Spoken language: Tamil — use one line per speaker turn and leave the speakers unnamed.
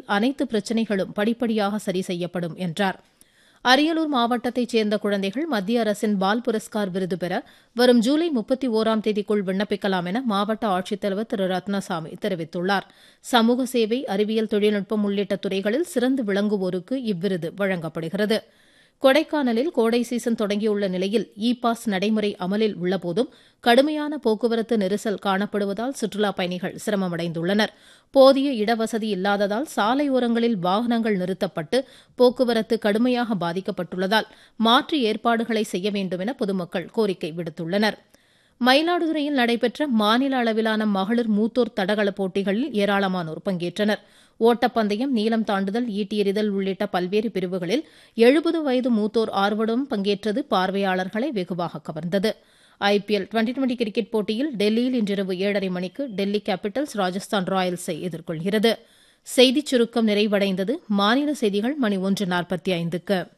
அனைத்து பிரச்சினைகளும் படிப்படியாக சரி செய்யப்படும் என்றார் அரியலூர் மாவட்டத்தைச் சேர்ந்த குழந்தைகள் மத்திய அரசின் பால் புரஸ்கார் விருது பெற வரும் ஜூலை முப்பத்தி ஓராம் தேதிக்குள் விண்ணப்பிக்கலாம் என மாவட்ட ஆட்சித்தலைவர் திரு ரத்னசாமி தெரிவித்துள்ளார் சமூக சேவை அறிவியல் தொழில்நுட்பம் உள்ளிட்ட துறைகளில் சிறந்து விளங்குவோருக்கு இவ்விருது வழங்கப்படுகிறது கொடைக்கானலில் கோடை சீசன் தொடங்கியுள்ள நிலையில் இ பாஸ் நடைமுறை அமலில் உள்ளபோதும் கடுமையான போக்குவரத்து நெரிசல் காணப்படுவதால் சுற்றுலாப் பயணிகள் சிரமமடைந்துள்ளனர் போதிய இடவசதி இல்லாததால் சாலையோரங்களில் வாகனங்கள் நிறுத்தப்பட்டு போக்குவரத்து கடுமையாக பாதிக்கப்பட்டுள்ளதால் மாற்று ஏற்பாடுகளை செய்ய வேண்டும் என பொதுமக்கள் கோரிக்கை விடுத்துள்ளனா் மயிலாடுதுறையில் நடைபெற்ற மாநில அளவிலான மகளிர் மூத்தோர் தடகள போட்டிகளில் ஏராளமானோர் பங்கேற்றனர் ஓட்டப்பந்தயம் நீளம் தாண்டுதல் ஈட்டியெறிதல் உள்ளிட்ட பல்வேறு பிரிவுகளில் எழுபது வயது மூத்தோர் ஆர்வடம் பங்கேற்றது பார்வையாளர்களை வெகுவாக கவர்ந்தது ஐபிஎல் டுவெண்டி டுவெண்டி கிரிக்கெட் போட்டியில் டெல்லியில் இன்றிரவு ஏழரை மணிக்கு டெல்லி கேபிட்டல்ஸ் ராஜஸ்தான் ராயல்ஸை எதிர்கொள்கிறது செய்திச் சுருக்கம் நிறைவடைந்தது மாநில செய்திகள் மணி ஒன்று நாற்பத்தி ஐந்துக்கு